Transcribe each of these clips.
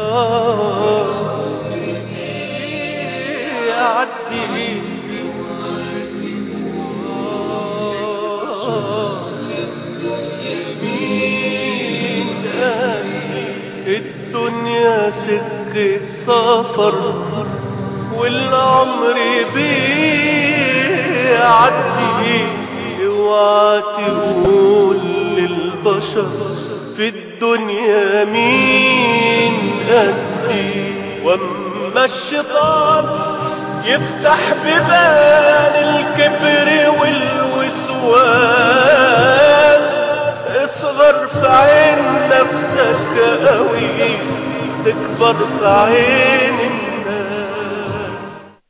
يعدي مين قال الدنيا سكة سفر والعمر بيعدي اوعى تقول للبشر في الدنيا مين قدي واما الشيطان يفتح ببان الكبر والوسواس اصغر في عين نفسك قوي تكبر في عين الناس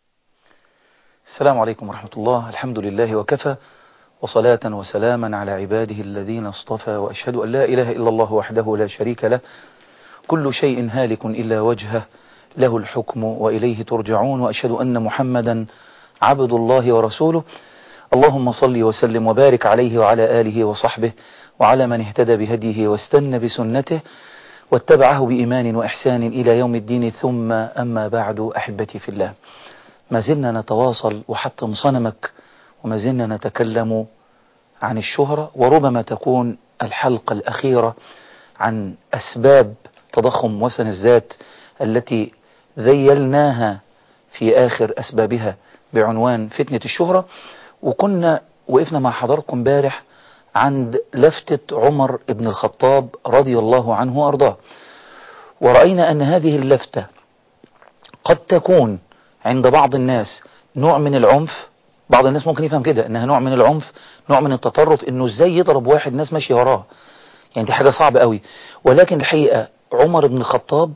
السلام عليكم ورحمة الله الحمد لله وكفى وصلاة وسلاما على عباده الذين اصطفى وأشهد أن لا إله إلا الله وحده لا شريك له كل شيء هالك إلا وجهه له الحكم وإليه ترجعون وأشهد أن محمدا عبد الله ورسوله اللهم صل وسلم وبارك عليه وعلى آله وصحبه وعلى من اهتدى بهديه واستنى بسنته واتبعه بإيمان وإحسان إلى يوم الدين ثم أما بعد أحبتي في الله ما زلنا نتواصل وحطم صنمك وما زلنا نتكلم عن الشهرة وربما تكون الحلقة الأخيرة عن أسباب تضخم وسن الذات التي ذيلناها في آخر أسبابها بعنوان فتنة الشهرة وكنا وقفنا مع حضراتكم امبارح عند لفتة عمر بن الخطاب رضي الله عنه وأرضاه ورأينا أن هذه اللفتة قد تكون عند بعض الناس نوع من العنف بعض الناس ممكن يفهم كده انها نوع من العنف نوع من التطرف انه ازاي يضرب واحد ناس ماشيه وراه يعني دي حاجة صعبة قوي ولكن الحقيقة عمر بن الخطاب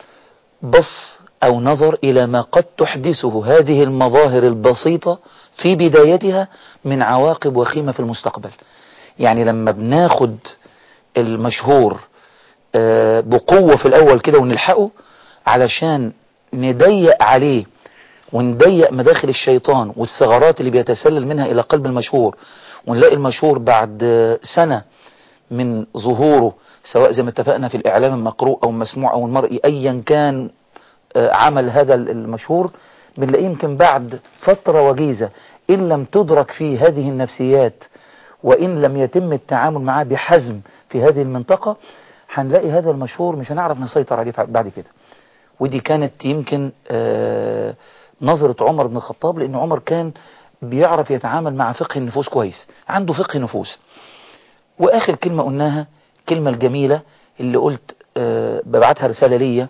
بص او نظر الى ما قد تحدثه هذه المظاهر البسيطة في بدايتها من عواقب وخيمة في المستقبل يعني لما بناخد المشهور آه، بقوة في الاول كده ونلحقه علشان نضيق عليه ونضيق مداخل الشيطان والثغرات اللي بيتسلل منها إلى قلب المشهور ونلاقي المشهور بعد سنة من ظهوره سواء زي ما اتفقنا في الإعلام المقروء أو المسموع أو المرئي أيا كان عمل هذا المشهور بنلاقيه يمكن بعد فترة وجيزة إن لم تدرك فيه هذه النفسيات وإن لم يتم التعامل معاه بحزم في هذه المنطقة هنلاقي هذا المشهور مش هنعرف نسيطر عليه بعد كده ودي كانت يمكن آه نظرة عمر بن الخطاب لأن عمر كان بيعرف يتعامل مع فقه النفوس كويس عنده فقه نفوس وآخر كلمة قلناها كلمة الجميلة اللي قلت أه ببعتها رسالة ليا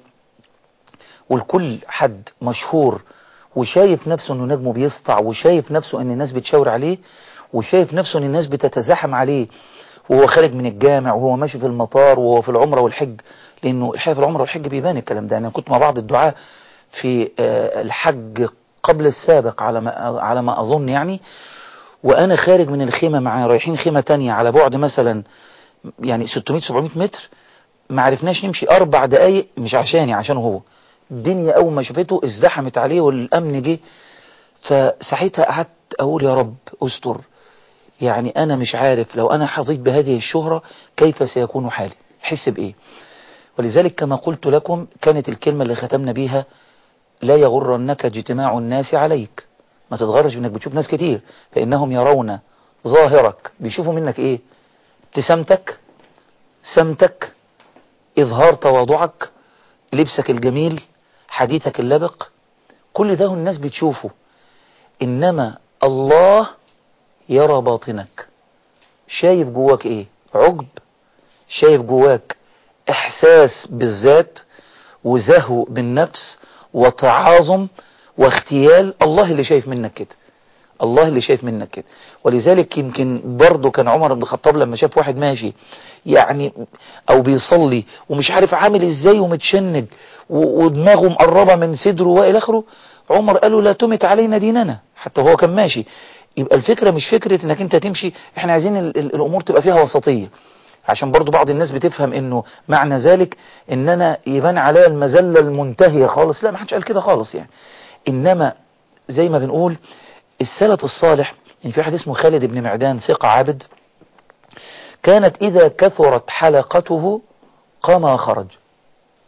والكل حد مشهور وشايف نفسه انه نجمه بيسطع وشايف نفسه ان الناس بتشاور عليه وشايف نفسه ان الناس بتتزاحم عليه وهو خارج من الجامع وهو ماشي في المطار وهو في العمرة والحج لانه الحقيقة في العمرة والحج بيبان الكلام ده انا كنت مع بعض الدعاء في الحج قبل السابق على ما على ما اظن يعني وانا خارج من الخيمه مع رايحين خيمه تانية على بعد مثلا يعني 600 700 متر ما عرفناش نمشي اربع دقايق مش عشاني عشان هو الدنيا اول ما شافته ازدحمت عليه والامن جه فساعتها قعدت اقول يا رب استر يعني انا مش عارف لو انا حظيت بهذه الشهرة كيف سيكون حالي حس بايه ولذلك كما قلت لكم كانت الكلمة اللي ختمنا بيها لا يغرنك اجتماع الناس عليك ما تتغرش انك بتشوف ناس كتير فانهم يرون ظاهرك بيشوفوا منك ايه ابتسامتك سمتك اظهار تواضعك لبسك الجميل حديثك اللبق كل ده الناس بتشوفه انما الله يرى باطنك شايف جواك ايه عجب شايف جواك احساس بالذات وزهو بالنفس وتعاظم واختيال الله اللي شايف منك كده الله اللي شايف منك كده ولذلك يمكن برضه كان عمر بن الخطاب لما شاف واحد ماشي يعني او بيصلي ومش عارف عامل ازاي ومتشنج ودماغه مقربه من صدره والى اخره عمر قال له لا تمت علينا ديننا حتى هو كان ماشي يبقى الفكره مش فكره انك انت تمشي احنا عايزين ال ال الامور تبقى فيها وسطيه عشان برضو بعض الناس بتفهم انه معنى ذلك ان انا يبان عليا المذله المنتهيه خالص لا ما حدش قال كده خالص يعني انما زي ما بنقول السلف الصالح يعني في واحد اسمه خالد بن معدان ثقة عابد كانت إذا كثرت حلقته قام وخرج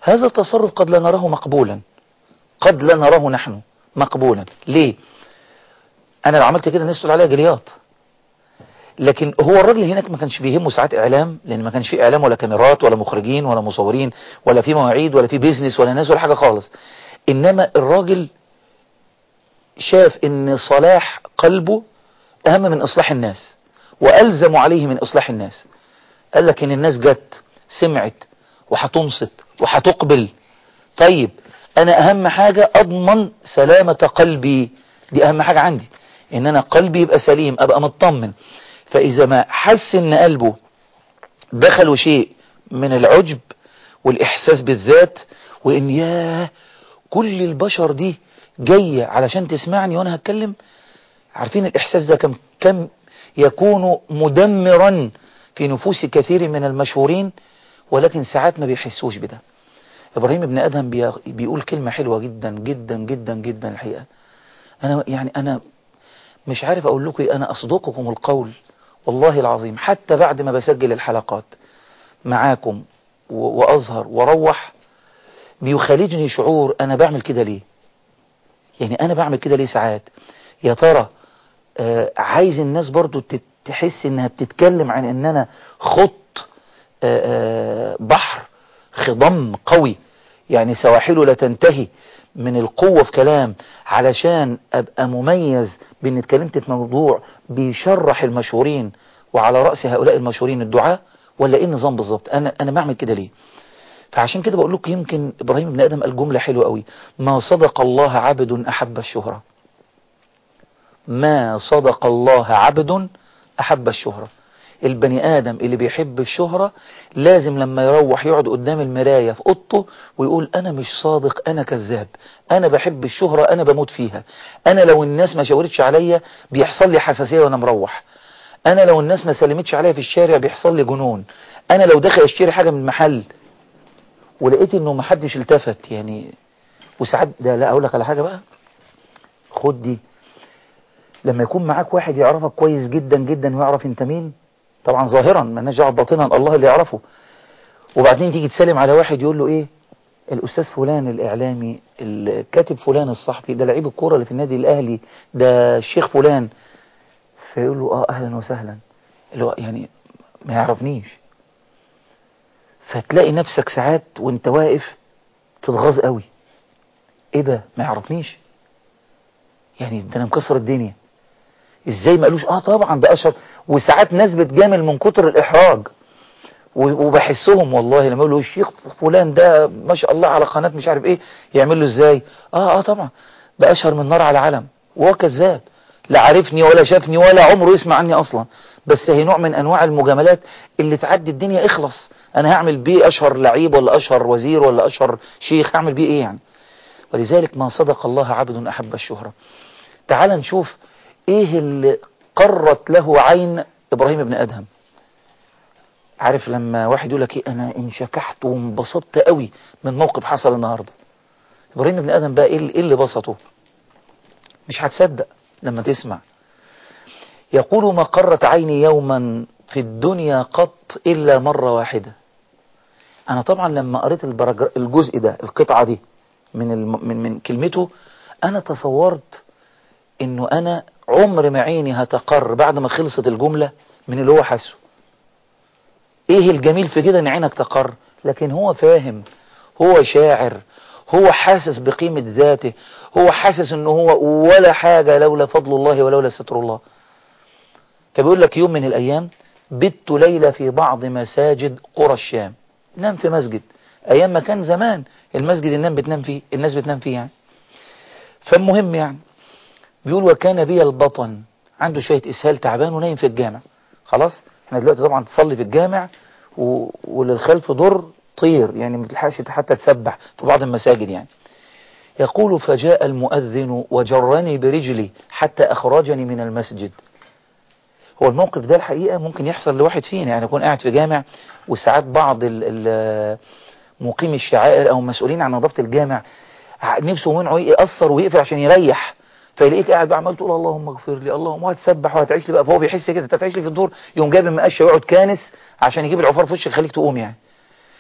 هذا التصرف قد لا نراه مقبولا قد لا نراه نحن مقبولا ليه انا لو عملت كده الناس تقول عليا جلياط لكن هو الراجل هناك ما كانش بيهمه ساعات اعلام لان ما كانش في اعلام ولا كاميرات ولا مخرجين ولا مصورين ولا في مواعيد ولا في بيزنس ولا ناس ولا حاجه خالص انما الراجل شاف ان صلاح قلبه اهم من اصلاح الناس والزم عليه من اصلاح الناس قال لك ان الناس جت سمعت وهتنصت وهتقبل طيب انا اهم حاجة اضمن سلامة قلبي دي اهم حاجة عندي ان انا قلبي يبقى سليم ابقى مطمن فاذا ما حس ان قلبه دخلوا شيء من العجب والاحساس بالذات وان ياه كل البشر دي جاية علشان تسمعني وانا هتكلم عارفين الاحساس ده كم كم يكون مدمرا في نفوس كثير من المشهورين ولكن ساعات ما بيحسوش بده ابراهيم ابن ادهم بي- بيقول كلمة حلوة جدا جدا جدا جدا الحقيقة انا يعني انا مش عارف اقول لكم إيه، انا اصدقكم القول والله العظيم حتى بعد ما بسجل الحلقات معاكم و- واظهر واروح بيخالجني شعور انا بعمل كده ليه يعني انا بعمل كده ليه ساعات يا ترى آه عايز الناس برضو تت- تحس انها بتتكلم عن ان انا خط آه آه بحر خضم قوي يعني سواحله لا تنتهي من القوة في كلام علشان ابقى مميز بان اتكلمت في موضوع بيشرح المشهورين وعلى رأس هؤلاء المشهورين الدعاء ولا ايه النظام بالظبط انا انا بعمل كده ليه فعشان كده بقول لكم يمكن ابراهيم بن ادم قال جمله حلوه قوي ما صدق الله عبد احب الشهره ما صدق الله عبد احب الشهره البني ادم اللي بيحب الشهره لازم لما يروح يقعد قدام المرايه في اوضته ويقول انا مش صادق انا كذاب انا بحب الشهره انا بموت فيها انا لو الناس ما شاورتش عليا بيحصل لي حساسيه وانا مروح انا لو الناس ما سلمتش عليا في الشارع بيحصل لي جنون انا لو داخل اشتري حاجه من محل ولقيت انه محدش التفت يعني وساعات ده لا اقول لك على حاجه بقى خد دي لما يكون معاك واحد يعرفك كويس جدا جدا ويعرف انت مين طبعا ظاهرا مالناش دعوه باطنا الله اللي يعرفه وبعدين تيجي تسلم على واحد يقول له ايه الاستاذ فلان الاعلامي الكاتب فلان الصحفي ده لعيب الكوره اللي في النادي الاهلي ده الشيخ فلان فيقول له اه اهلا وسهلا اللي هو يعني ما يعرفنيش فتلاقي نفسك ساعات وانت واقف تتغاظ قوي ايه ده ما يعرفنيش يعني ده انا مكسر الدنيا ازاي ما قالوش اه طبعا ده اشهر وساعات ناس بتجامل من كتر الاحراج و- وبحسهم والله لما يقولوا الشيخ فلان ده ما شاء الله على قناة مش عارف ايه يعمل له ازاي اه اه طبعا ده اشهر من نار على علم وهو كذاب لا عارفني ولا شافني ولا عمره يسمع عني اصلا بس هي نوع من انواع المجاملات اللي تعدي الدنيا اخلص انا هعمل بيه اشهر لعيب ولا اشهر وزير ولا اشهر شيخ هعمل بيه ايه يعني ولذلك ما صدق الله عبد احب الشهرة تعال نشوف ايه اللي قرت له عين ابراهيم بن ادهم عارف لما واحد يقول لك ايه انا انشكحت وانبسطت قوي من موقف حصل النهارده ابراهيم بن ادم بقى ايه اللي- إيه اللي بسطه مش هتصدق لما تسمع يقول ما قرت عيني يوما في الدنيا قط الا مره واحده انا طبعا لما قريت البرج- الجزء ده القطعه دي من الم... من من كلمته انا تصورت انه انا عمر ما عيني هتقر بعد ما خلصت الجمله من اللي هو حاسه ايه الجميل في كده ان عينك تقر لكن هو فاهم هو شاعر هو حاسس بقيمة ذاته هو حاسس انه هو ولا حاجة لولا فضل الله ولولا ستر الله فبيقول لك يوم من الايام بت ليلة في بعض مساجد قرى الشام نام في مسجد ايام ما كان زمان المسجد النام بتنام فيه الناس بتنام فيه يعني فالمهم يعني بيقول وكان بي البطن عنده شوية اسهال تعبان ونايم في الجامع خلاص احنا دلوقتي طبعا تصلي في الجامع و... وللخلف دور طير يعني ما تلحقش حتى تسبح في بعض المساجد يعني يقول فجاء المؤذن وجرني برجلي حتى أخرجني من المسجد هو الموقف ده الحقيقة ممكن يحصل لواحد فينا يعني يكون قاعد في جامع وساعات بعض ال ال مقيم الشعائر أو مسؤولين عن نظافة الجامع نفسه ومنعه يأثر ويقفل عشان يريح فيلاقيك قاعد بقى عمال تقول اللهم اغفر لي اللهم وهتسبح وهتعيش لي بقى فهو بيحس كده انت هتعيش لي في الدور يقوم جايب المقشه ويقعد كانس عشان يجيب العفار في وشك يخليك تقوم يعني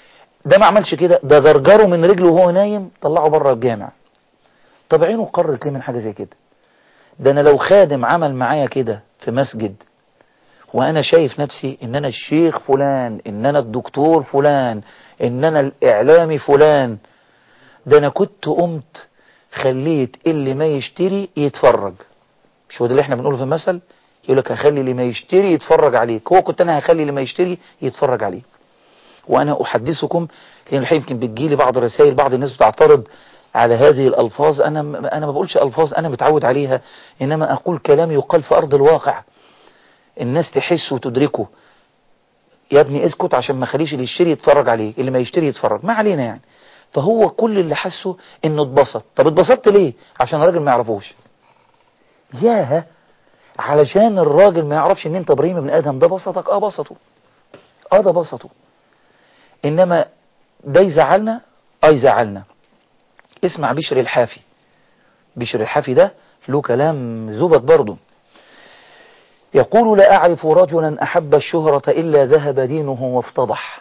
ده ما عملش كده ده جرجره من رجله وهو نايم طلعه بره الجامع طب عينه قررت ليه من حاجة زي كده ده انا لو خادم عمل معايا كده في مسجد وانا شايف نفسي ان انا الشيخ فلان ان انا الدكتور فلان ان انا الاعلامي فلان ده انا كنت قمت خليت اللي ما يشتري يتفرج مش هو ده اللي احنا بنقوله في المثل يقول لك هخلي اللي ما يشتري يتفرج عليك هو كنت انا هخلي اللي ما يشتري يتفرج عليك وانا احدثكم لان الحقيقه يمكن بتجيلي بعض الرسائل بعض الناس بتعترض على هذه الالفاظ انا انا ما بقولش الفاظ انا متعود عليها انما اقول كلام يقال في ارض الواقع الناس تحس وتدركه يا ابني اسكت عشان ما خليش اللي يشتري يتفرج عليه اللي ما يشتري يتفرج ما علينا يعني فهو كل اللي حسه انه اتبسط طب اتبسطت ليه عشان الراجل ما يعرفوش ياه علشان الراجل ما يعرفش ان انت ابراهيم ابن ادم ده بسطك اه بسطه اه ده بسطه انما ده يزعلنا اه يزعلنا اسمع بشر الحافي بشر الحافي ده له كلام زبد برضه يقول لا أعرف رجلا أحب الشهرة إلا ذهب دينه وافتضح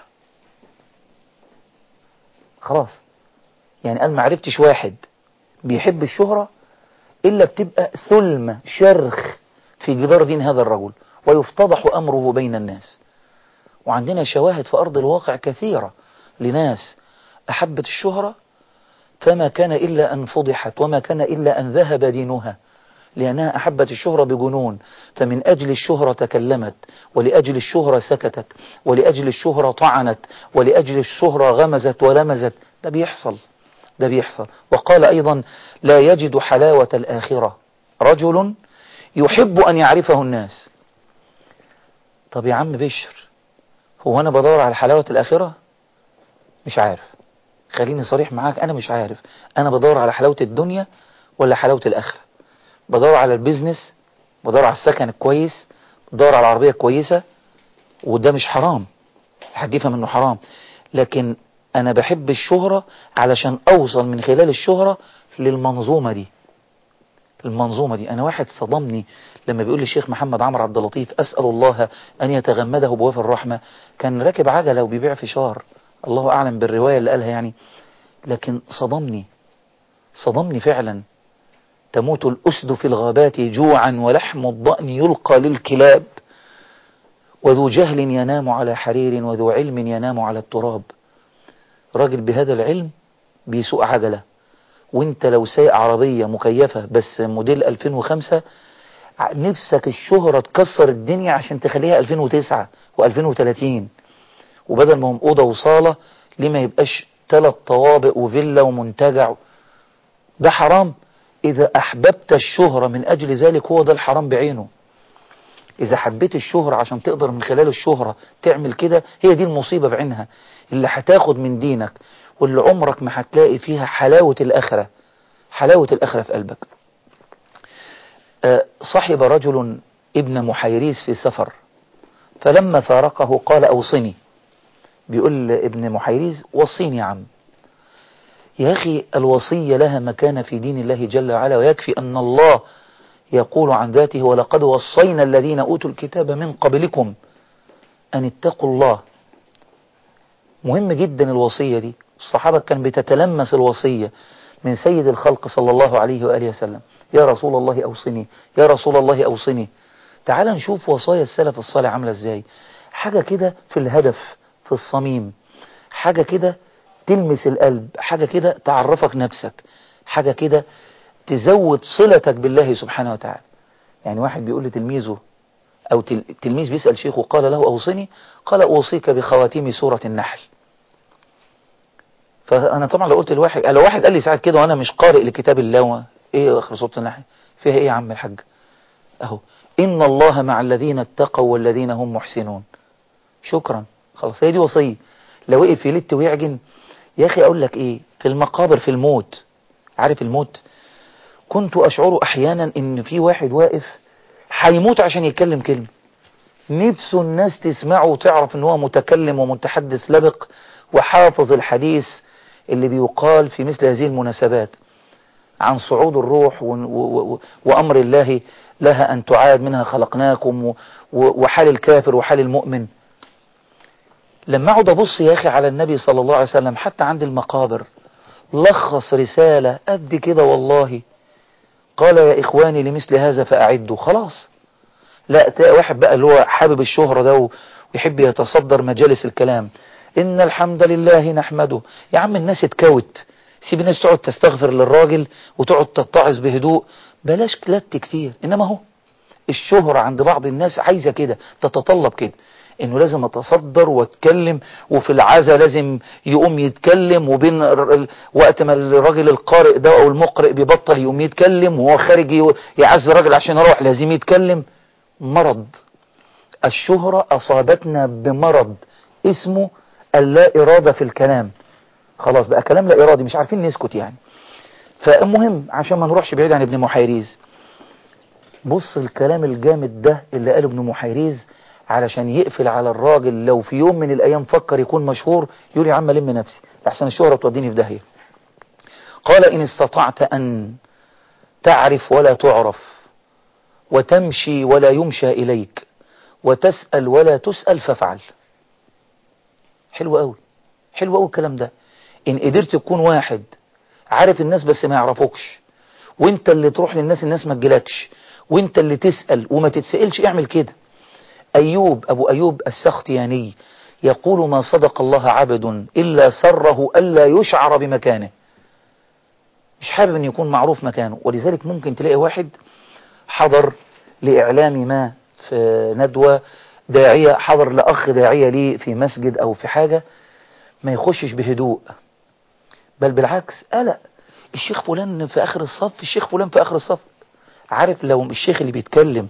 خلاص يعني قال ما عرفتش واحد بيحب الشهرة إلا بتبقى ثلم شرخ في جدار دين هذا الرجل ويفتضح أمره بين الناس وعندنا شواهد في أرض الواقع كثيرة لناس أحبت الشهرة فما كان إلا أن فضحت وما كان إلا أن ذهب دينها لأنها أحبت الشهرة بجنون فمن أجل الشهرة تكلمت ولأجل الشهرة سكتت ولأجل الشهرة طعنت ولأجل الشهرة غمزت ولمزت ده بيحصل ده بيحصل وقال أيضا لا يجد حلاوة الآخرة رجل يحب أن يعرفه الناس طب يا عم بشر هو أنا بدور على حلاوة الآخرة مش عارف خليني صريح معاك أنا مش عارف أنا بدور على حلاوة الدنيا ولا حلاوة الآخرة بدور على البيزنس بدور على السكن الكويس بدور على العربية كويسة وده مش حرام حد يفهم انه حرام لكن انا بحب الشهرة علشان اوصل من خلال الشهرة للمنظومة دي المنظومة دي انا واحد صدمني لما بيقول لي الشيخ محمد عمرو عبد اللطيف اسأل الله ان يتغمده بوافر الرحمة كان راكب عجلة وبيبيع فشار الله اعلم بالرواية اللي قالها يعني لكن صدمني صدمني فعلا تموت الأسد في الغابات جوعا ولحم الضأن يلقى للكلاب وذو جهل ينام على حرير وذو علم ينام على التراب راجل بهذا العلم بيسوق عجلة وانت لو سايق عربية مكيفة بس موديل 2005 نفسك الشهرة تكسر الدنيا عشان تخليها 2009 و2030 وبدل ما هم أوضة وصالة ليه ما يبقاش ثلاث طوابق وفيلا ومنتجع ده حرام إذا أحببت الشهرة من أجل ذلك هو ده الحرام بعينه إذا حبيت الشهرة عشان تقدر من خلال الشهرة تعمل كده هي دي المصيبة بعينها اللي هتاخد من دينك واللي عمرك ما هتلاقي فيها حلاوة الآخرة حلاوة الآخرة في قلبك أه صحب رجل ابن محيريس في سفر فلما فارقه قال أوصني بيقول ابن محيريس وصيني يا عم يا أخي الوصية لها مكانة في دين الله جل وعلا ويكفي أن الله يقول عن ذاته ولقد وصينا الذين أوتوا الكتاب من قبلكم أن اتقوا الله مهم جدا الوصية دي الصحابة كان بتتلمس الوصية من سيد الخلق صلى الله عليه وآله وسلم يا رسول الله أوصني يا رسول الله أوصني تعال نشوف وصايا السلف الصالح عاملة ازاي حاجة كده في الهدف في الصميم حاجة كده تلمس القلب حاجة كده تعرفك نفسك حاجة كده تزود صلتك بالله سبحانه وتعالى يعني واحد بيقول لتلميذه أو تلميذ بيسأل شيخه قال له أوصني قال أوصيك بخواتيم سورة النحل فأنا طبعا لو قلت لواحد لو واحد قال لي ساعات كده وأنا مش قارئ لكتاب الله إيه آخر سورة النحل فيها إيه يا عم الحاج أهو إن الله مع الذين اتقوا والذين هم محسنون شكرا خلاص هي دي وصية لو وقف يلت ويعجن يا أخي أقول لك إيه في المقابر في الموت عارف الموت كنت أشعر أحيانا إن في واحد واقف هيموت عشان يتكلم كلمة نفسه الناس تسمعه وتعرف إن هو متكلم ومتحدث لبق وحافظ الحديث اللي بيقال في مثل هذه المناسبات عن صعود الروح و و وأمر الله لها أن تعاد منها خلقناكم وحال الكافر وحال المؤمن لما اقعد ابص يا اخي على النبي صلى الله عليه وسلم حتى عند المقابر لخص رسالة قد كده والله قال يا اخواني لمثل هذا فاعدوا خلاص لا تلاقي واحد بقى اللي هو حابب الشهرة ده ويحب يتصدر مجالس الكلام إن الحمد لله نحمده يا عم الناس اتكوت سيب الناس تقعد تستغفر للراجل وتقعد تتعظ بهدوء بلاش كلات كتير إنما هو الشهرة عند بعض الناس عايزة كده تتطلب كده انه لازم اتصدر واتكلم وفي العزا لازم يقوم يتكلم وبين وقت ما الراجل القارئ ده او المقرئ بيبطل يقوم يتكلم وهو خارج يعز الراجل عشان يروح لازم يتكلم مرض الشهرة أصابتنا بمرض اسمه اللا إرادة في الكلام خلاص بقى كلام لا إرادي مش عارفين نسكت يعني فالمهم عشان ما نروحش بعيد عن ابن محيريز بص الكلام الجامد ده اللي قاله ابن محيريز علشان يقفل على الراجل لو في يوم من الأيام فكر يكون مشهور يقول يا عم لم نفسي لحسن الشهرة توديني في داهية قال إن استطعت أن تعرف ولا تعرف وتمشي ولا يمشى إليك وتسأل ولا تسأل فافعل حلو قوي حلو قوي الكلام ده إن قدرت تكون واحد عارف الناس بس ما يعرفوكش وانت اللي تروح للناس الناس ما تجيلكش وانت اللي تسأل وما تتسألش اعمل كده أيوب أبو أيوب السختياني يقول ما صدق الله عبد إلا سره ألا يشعر بمكانه مش حابب أن يكون معروف مكانه ولذلك ممكن تلاقي واحد حضر لإعلام ما في ندوة داعية حضر لأخ داعية ليه في مسجد أو في حاجة ما يخشش بهدوء بل بالعكس قلق الشيخ فلان في آخر الصف الشيخ فلان في آخر الصف عارف لو الشيخ اللي بيتكلم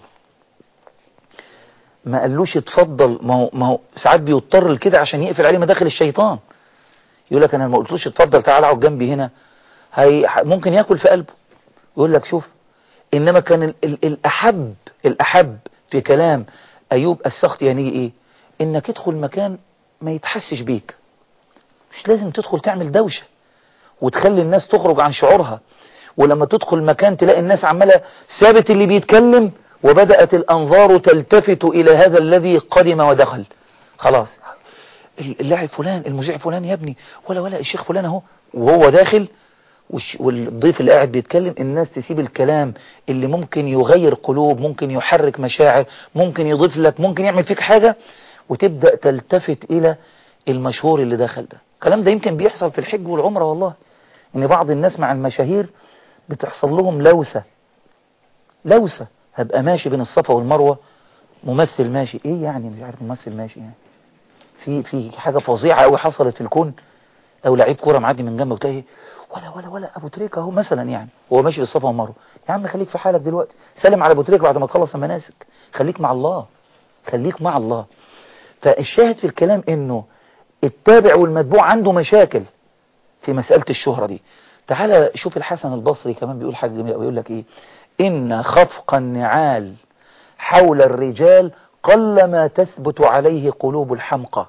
ما قالوش اتفضل ما هو ما هو ساعات بيضطر لكده عشان يقفل عليه مداخل الشيطان يقول لك انا ما قلتلوش اتفضل تعال اقعد جنبي هنا هي ممكن ياكل في قلبه يقول لك شوف انما كان ال ال الاحب الاحب في كلام ايوب السختياني ايه انك تدخل مكان ما يتحسش بيك مش لازم تدخل تعمل دوشه وتخلي الناس تخرج عن شعورها ولما تدخل مكان تلاقي الناس عماله ثابت اللي بيتكلم وبدأت الأنظار تلتفت إلى هذا الذي قدم ودخل خلاص اللاعب فلان المذيع فلان يا ابني ولا ولا الشيخ فلان اهو وهو داخل والضيف اللي قاعد بيتكلم الناس تسيب الكلام اللي ممكن يغير قلوب ممكن يحرك مشاعر ممكن يضيف لك ممكن يعمل فيك حاجة وتبدأ تلتفت إلى المشهور اللي دخل ده الكلام ده يمكن بيحصل في الحج والعمرة والله ان بعض الناس مع المشاهير بتحصل لهم لوسة لوسة هبقى ماشي بين الصفا والمروة ممثل ماشي ايه يعني مش عارف ممثل ماشي يعني في في حاجة فظيعة قوي حصلت في الكون او لعيب كورة معدي من جنبه وتلاقي ولا ولا ولا ابو تريكة اهو مثلا يعني هو ماشي بالصفا والمروة يا عم خليك في حالك دلوقتي سلم على ابو تريكة بعد ما تخلص المناسك خليك مع الله خليك مع الله فالشاهد في الكلام انه التابع والمتبوع عنده مشاكل في مسألة الشهرة دي تعالى شوف الحسن البصري كمان بيقول حاجة جميلة ويقول لك ايه إن خفق النعال حول الرجال قلما تثبت عليه قلوب الحمقى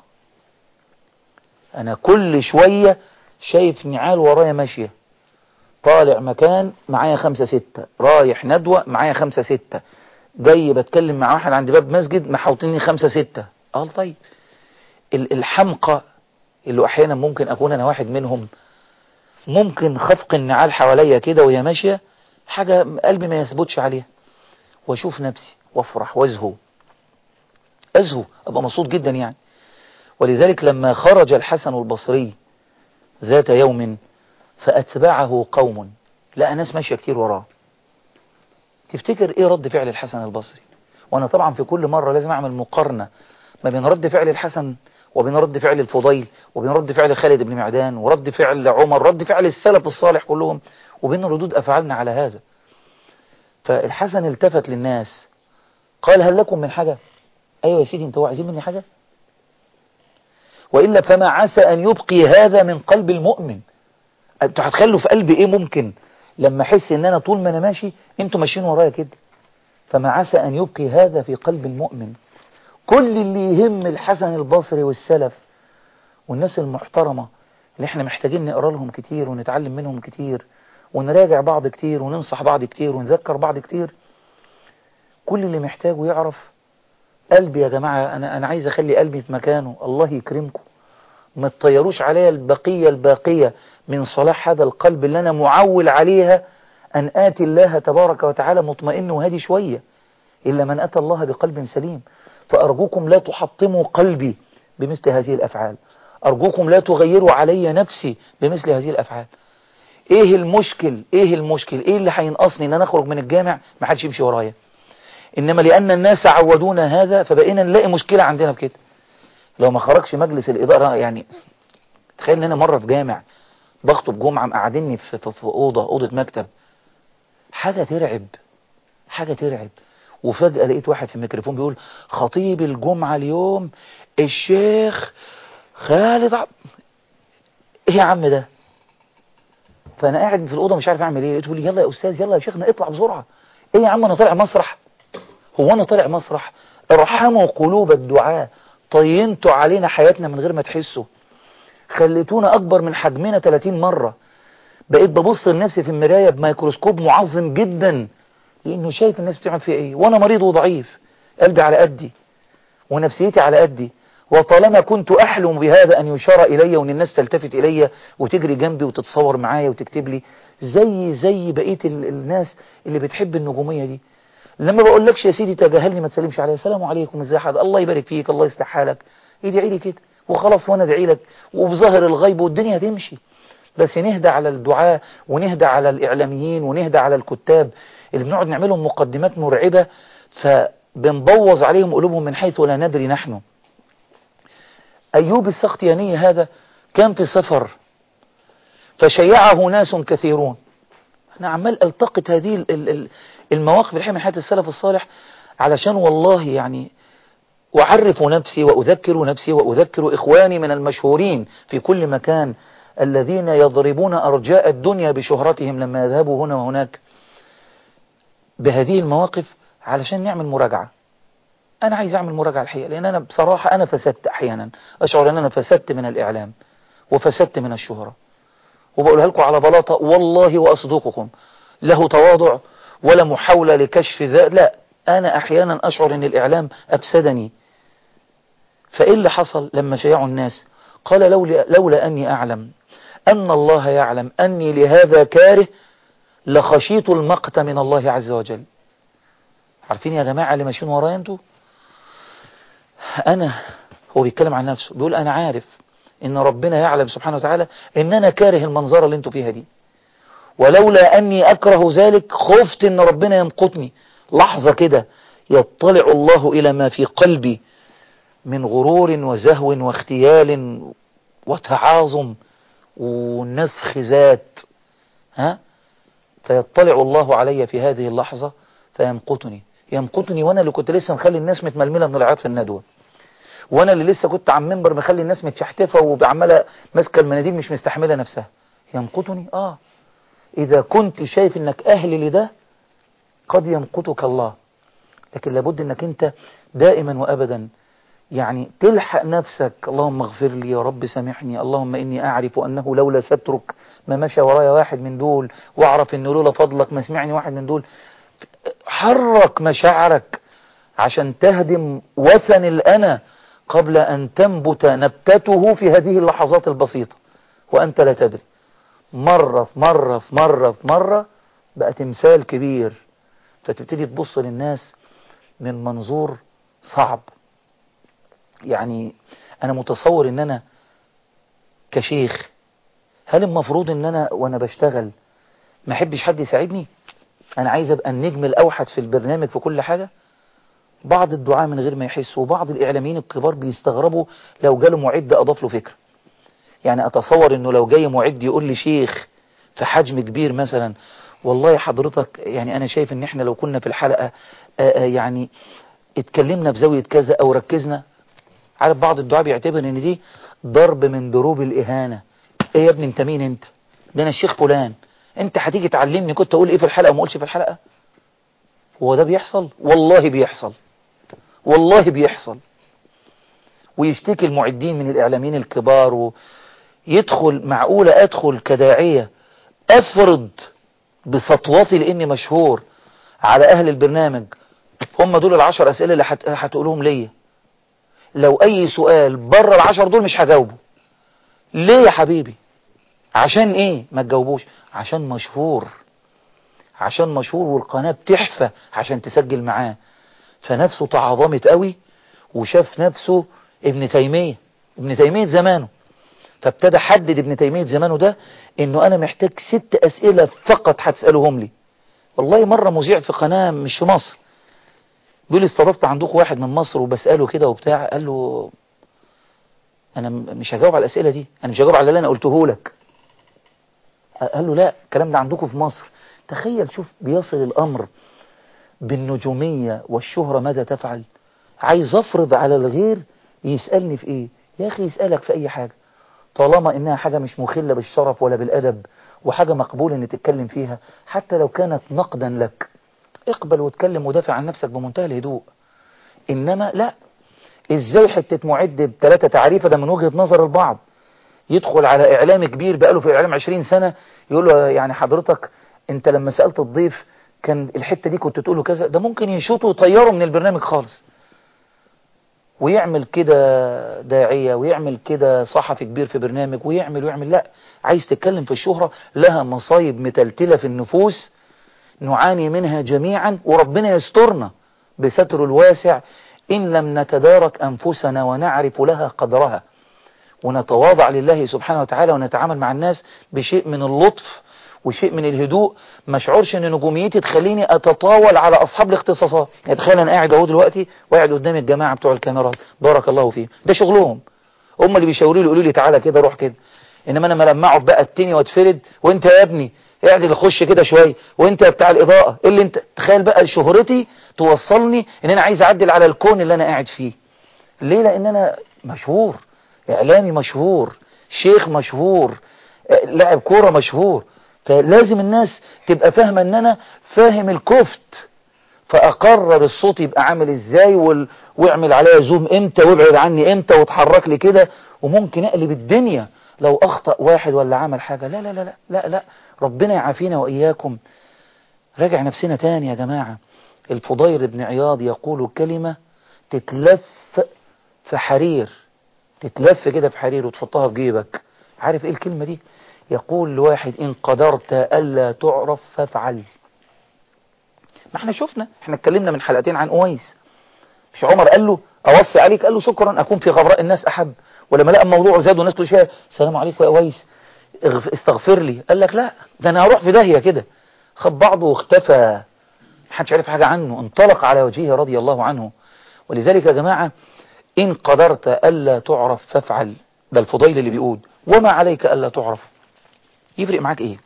أنا كل شوية شايف نعال ورايا ماشية طالع مكان معايا خمسة ستة رايح ندوة معايا خمسة ستة جاي بتكلم مع واحد عند باب مسجد محاوطيني خمسة ستة قال طيب الحمقى اللي أحيانا ممكن أكون أنا واحد منهم ممكن خفق النعال حواليا كده وهي ماشية حاجة قلبي ما يثبتش عليها واشوف نفسي وافرح وازهو ازهو ابقى مبسوط جدا يعني ولذلك لما خرج الحسن البصري ذات يوم فأتبعه قوم لقى ناس ماشية كتير وراه تفتكر ايه رد فعل الحسن البصري وانا طبعا في كل مرة لازم اعمل مقارنة ما بين رد فعل الحسن وبين رد فعل الفضيل وبين رد فعل خالد بن معدان ورد فعل عمر رد فعل السلف الصالح كلهم وبين ردود أفعالنا على هذا فالحسن التفت للناس قال هل لكم من حاجة أيوة يا سيدي انتوا عايزين مني حاجة وإلا فما عسى أن يبقي هذا من قلب المؤمن انتوا هتخلوا في قلبي ايه ممكن لما احس ان انا طول ما انا ماشي انتوا ماشيين ورايا كده فما عسى ان يبقي هذا في قلب المؤمن كل اللي يهم الحسن البصري والسلف والناس المحترمة اللي احنا محتاجين نقرا لهم كتير ونتعلم منهم كتير ونراجع بعض كتير وننصح بعض كتير ونذكر بعض كتير كل اللي محتاجه يعرف قلبي يا جماعة أنا, أنا عايز أخلي قلبي في مكانه الله يكرمكم ما تطيروش عليا البقية الباقية من صلاح هذا القلب اللي أنا معول عليها أن آتي الله تبارك وتعالى مطمئن وهادي شوية إلا من أتى الله بقلب سليم فأرجوكم لا تحطموا قلبي بمثل هذه الأفعال أرجوكم لا تغيروا علي نفسي بمثل هذه الأفعال إيه المشكل إيه المشكل إيه اللي هينقصني إن أنا أخرج من الجامع ما حدش يمشي ورايا إنما لأن الناس عودونا هذا فبقينا نلاقي مشكلة عندنا بكده لو ما خرجش مجلس الإدارة يعني تخيل إن أنا مرة في جامع بخطب جمعة مقعدني في, في, في أوضة أوضة مكتب حاجة ترعب حاجة ترعب وفجأة لقيت واحد في الميكروفون بيقول خطيب الجمعة اليوم الشيخ خالد عب... ايه يا عم ده فانا قاعد في الاوضه مش عارف اعمل ايه لقيته لي يلا يا استاذ يلا يا شيخنا اطلع بسرعه ايه يا عم انا طالع مسرح هو انا طالع مسرح ارحموا قلوب الدعاء طينتوا علينا حياتنا من غير ما تحسوا خليتونا اكبر من حجمنا 30 مره بقيت ببص لنفسي في المرايه بميكروسكوب معظم جدا لانه شايف الناس بتعمل فيها ايه وانا مريض وضعيف قلبي على قدي ونفسيتي على قدي وطالما كنت أحلم بهذا أن يشار إلي وأن الناس تلتفت إلي وتجري جنبي وتتصور معايا وتكتب لي زي زي بقية الناس اللي بتحب النجومية دي لما بقول لكش يا سيدي تجاهلني ما تسلمش عليا السلام عليكم ازي حد الله يبارك فيك الله يصلح حالك ادعي لي كده وخلاص وانا ادعي لك وبظاهر الغيب والدنيا هتمشي بس نهدى على الدعاء ونهدى على الإعلاميين ونهدى على الكتاب اللي بنقعد نعملهم مقدمات مرعبة فبنبوظ عليهم قلوبهم من حيث لا ندري نحن أيوب السختياني هذا كان في سفر فشيعه ناس كثيرون أنا عمال ألتقط هذه المواقف الحقيقة من حياة السلف الصالح علشان والله يعني أعرف نفسي وأذكر نفسي وأذكر إخواني من المشهورين في كل مكان الذين يضربون أرجاء الدنيا بشهرتهم لما يذهبوا هنا وهناك بهذه المواقف علشان نعمل مراجعة أنا عايز أعمل مراجعة الحقيقة لأن أنا بصراحة أنا فسدت أحيانا أشعر أن أنا فسدت من الإعلام وفسدت من الشهرة وبقولها لكم على بلاطة والله وأصدقكم له تواضع ولا محاولة لكشف ذات لا أنا أحيانا أشعر أن الإعلام أفسدني فإيه اللي حصل لما شيعوا الناس قال لولا, لولا أني أعلم أن الله يعلم أني لهذا كاره لخشيت المقت من الله عز وجل عارفين يا جماعة اللي ماشيين ورايا انتوا أنا هو بيتكلم عن نفسه بيقول أنا عارف إن ربنا يعلم سبحانه وتعالى إن أنا كاره المنظرة اللي انتوا فيها دي ولولا أني أكره ذلك خفت إن ربنا يمقتني لحظة كده يطلع الله إلى ما في قلبي من غرور وزهو واختيال وتعاظم ونفخ ذات ها فيطلع الله علي في هذه اللحظة فيمقتني يمقتني وانا اللي كنت لسه مخلي الناس متململه من العياط في الندوه وانا اللي لسه كنت على المنبر مخلي الناس متشحتفه وعماله ماسكه المناديل مش مستحمله نفسها يمقتني اه اذا كنت شايف انك اهل لده قد يمقتك الله لكن لابد انك انت دائما وابدا يعني تلحق نفسك اللهم اغفر لي يا رب سامحني اللهم إني أعرف أنه لولا سترك ما مشى ورايا واحد من دول وأعرف أنه لولا فضلك ما سمعني واحد من دول حرك مشاعرك عشان تهدم وثن الأنا قبل أن تنبت نبتته في هذه اللحظات البسيطة وأنت لا تدري مرة في مرة في مرة في مرة بقى تمثال كبير فتبتدي تبص للناس من منظور صعب يعني أنا متصور إن أنا كشيخ هل المفروض إن أنا وأنا بشتغل ما أحبش حد يساعدني أنا عايز أبقى النجم الأوحد في البرنامج في كل حاجة بعض الدعاء من غير ما يحسوا وبعض الإعلاميين الكبار بيستغربوا لو جاله معد أضاف له فكرة يعني أتصور إنه لو جاي معد يقول لي شيخ في حجم كبير مثلا والله حضرتك يعني أنا شايف إن إحنا لو كنا في الحلقة آآ آآ يعني اتكلمنا بزاوية كذا أو ركزنا عارف بعض الدعاء بيعتبر إن دي ضرب من ضروب الإهانة إيه يا ابني أنت مين أنت ده أنا الشيخ فلان أنت هتيجي تعلمني كنت أقول إيه في الحلقة وما أقولش في الحلقة هو ده بيحصل والله بيحصل والله بيحصل ويشتكي المعدين من الإعلاميين الكبار ويدخل معقولة أدخل كداعية أفرض بسطوتي لإني مشهور على أهل البرنامج هم دول العشر أسئلة اللي هت- هتقولهم ليا لو أي سؤال بره العشر دول مش هجاوبه ليه يا حبيبي عشان ايه ما تجاوبوش عشان مشهور عشان مشهور والقناة بتحفى عشان تسجل معاه فنفسه تعظمت قوي وشاف نفسه ابن تيمية ابن تيمية زمانه فابتدى حدد ابن تيمية زمانه ده انه انا محتاج ست اسئلة فقط هتسألهم لي والله مرة مذيع في قناة مش في مصر بيقول لي استضفت عندكم واحد من مصر وبسأله كده وبتاع قال له انا م- مش هجاوب على الاسئلة دي انا مش هجاوب على اللي انا قلته لك قال له لا الكلام ده عندكم في مصر تخيل شوف بيصل الامر بالنجومية والشهرة ماذا تفعل عايز افرض على الغير يسألني في ايه يا اخي يسألك في اي حاجة طالما انها حاجة مش مخلة بالشرف ولا بالادب وحاجة مقبول ان تتكلم فيها حتى لو كانت نقدا لك اقبل واتكلم ودافع عن نفسك بمنتهى الهدوء انما لا ازاي حتة معد بثلاثة تعريفة ده من وجهة نظر البعض يدخل على اعلام كبير بقاله في الاعلام 20 سنة يقول له يعني حضرتك انت لما سألت الضيف كان الحتة دي كنت تقوله كذا ده ممكن يشوطه ويطيره من البرنامج خالص ويعمل كده داعية ويعمل كده صحفي كبير في برنامج ويعمل ويعمل لا عايز تتكلم في الشهرة لها مصايب متلتلة في النفوس نعاني منها جميعا وربنا يسترنا بستر الواسع إن لم نتدارك أنفسنا ونعرف لها قدرها ونتواضع لله سبحانه وتعالى ونتعامل مع الناس بشيء من اللطف وشيء من الهدوء ما اشعرش ان نجوميتي تخليني اتطاول على اصحاب الاختصاصات يعني تخيل انا قاعد اهو دلوقتي وقاعد قدام الجماعه بتوع الكاميرات بارك الله فيهم ده شغلهم هم اللي بيشاوروا لي يقولوا لي تعالى كده روح كده انما انا ملمعه بقى التاني واتفرد وانت يا ابني اعدل خش كده شويه وانت يا بتاع الاضاءه إيه اللي انت تخيل بقى شهرتي توصلني ان انا عايز اعدل على الكون اللي انا قاعد فيه ليه لان انا مشهور اعلامي مشهور شيخ مشهور آه، لاعب كوره مشهور فلازم الناس تبقى فاهمه ان انا فاهم الكفت فاقرر الصوت يبقى عامل ازاي وال... واعمل عليا زوم امتى وابعد عني امتى واتحرك لي كده وممكن اقلب الدنيا لو اخطا واحد ولا عمل حاجه لا لا لا لا لا, لا. ربنا يعافينا واياكم راجع نفسنا تاني يا جماعه الفضيل بن عياض يقول كلمه تتلف في حرير تتلف كده في حرير وتحطها في جيبك عارف ايه الكلمة دي يقول لواحد ان قدرت الا تعرف فافعل ما احنا شفنا احنا اتكلمنا من حلقتين عن اويس مش عمر قال له اوصي عليك قال له شكرا اكون في غبراء الناس احب ولما لقى الموضوع زاد والناس كل شويه السلام عليكم يا اويس اغف- استغفر لي قال لك لا ده انا هروح في داهيه كده خد بعضه واختفى محدش عرف حاجه عنه انطلق على وجهه رضي الله عنه ولذلك يا جماعه إن قدرت ألا تعرف فافعل ده الفضيل اللي بيقول وما عليك ألا تعرف يفرق معاك إيه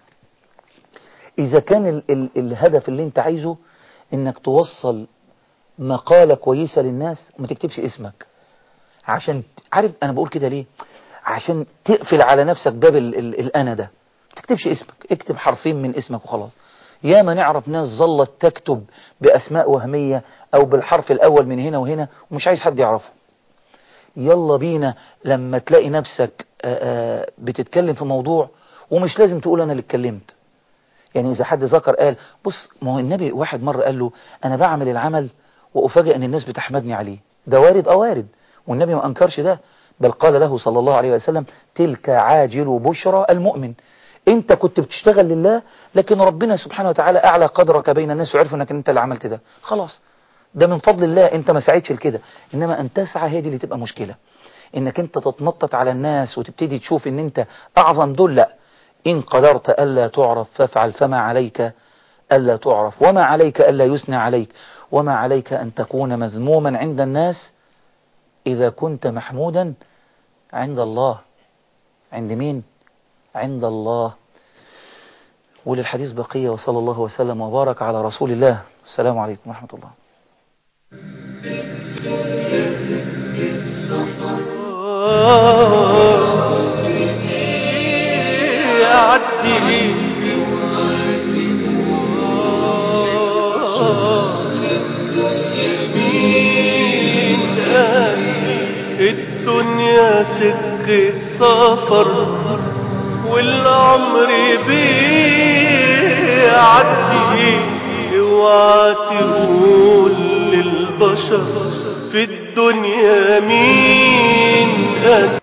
إذا كان ال ال الهدف اللي أنت عايزه إنك توصل مقالة كويسة للناس وما تكتبش اسمك عشان عارف أنا بقول كده ليه عشان تقفل على نفسك باب ال ال الأنا ده ما تكتبش اسمك اكتب حرفين من اسمك وخلاص يا ما نعرف ناس ظلت تكتب بأسماء وهمية أو بالحرف الأول من هنا وهنا ومش عايز حد يعرفه يلا بينا لما تلاقي نفسك آآ آآ بتتكلم في موضوع ومش لازم تقول انا اللي اتكلمت يعني اذا حد ذكر قال بص ما هو النبي واحد مرة قال له انا بعمل العمل وافاجئ ان الناس بتحمدني عليه ده وارد اه وارد والنبي ما انكرش ده بل قال له صلى الله عليه وسلم تلك عاجل بشرى المؤمن انت كنت بتشتغل لله لكن ربنا سبحانه وتعالى اعلى قدرك بين الناس وعرفوا انك انت اللي عملت ده خلاص ده من فضل الله انت ما سعيتش لكده انما ان تسعى هي دي اللي تبقى مشكلة انك انت تتنطط على الناس وتبتدي تشوف ان انت اعظم دول لا ان قدرت الا تعرف فافعل فما عليك الا تعرف وما عليك الا يثنى عليك وما عليك ان تكون مذموما عند الناس اذا كنت محمودا عند الله عند مين عند الله وللحديث بقية وصلى الله وسلم وبارك على رسول الله السلام عليكم ورحمة الله يعدي مين قال الدنيا سكة سفر والعمر بيعدي اوعى تقول البشر في الدنيا مين قد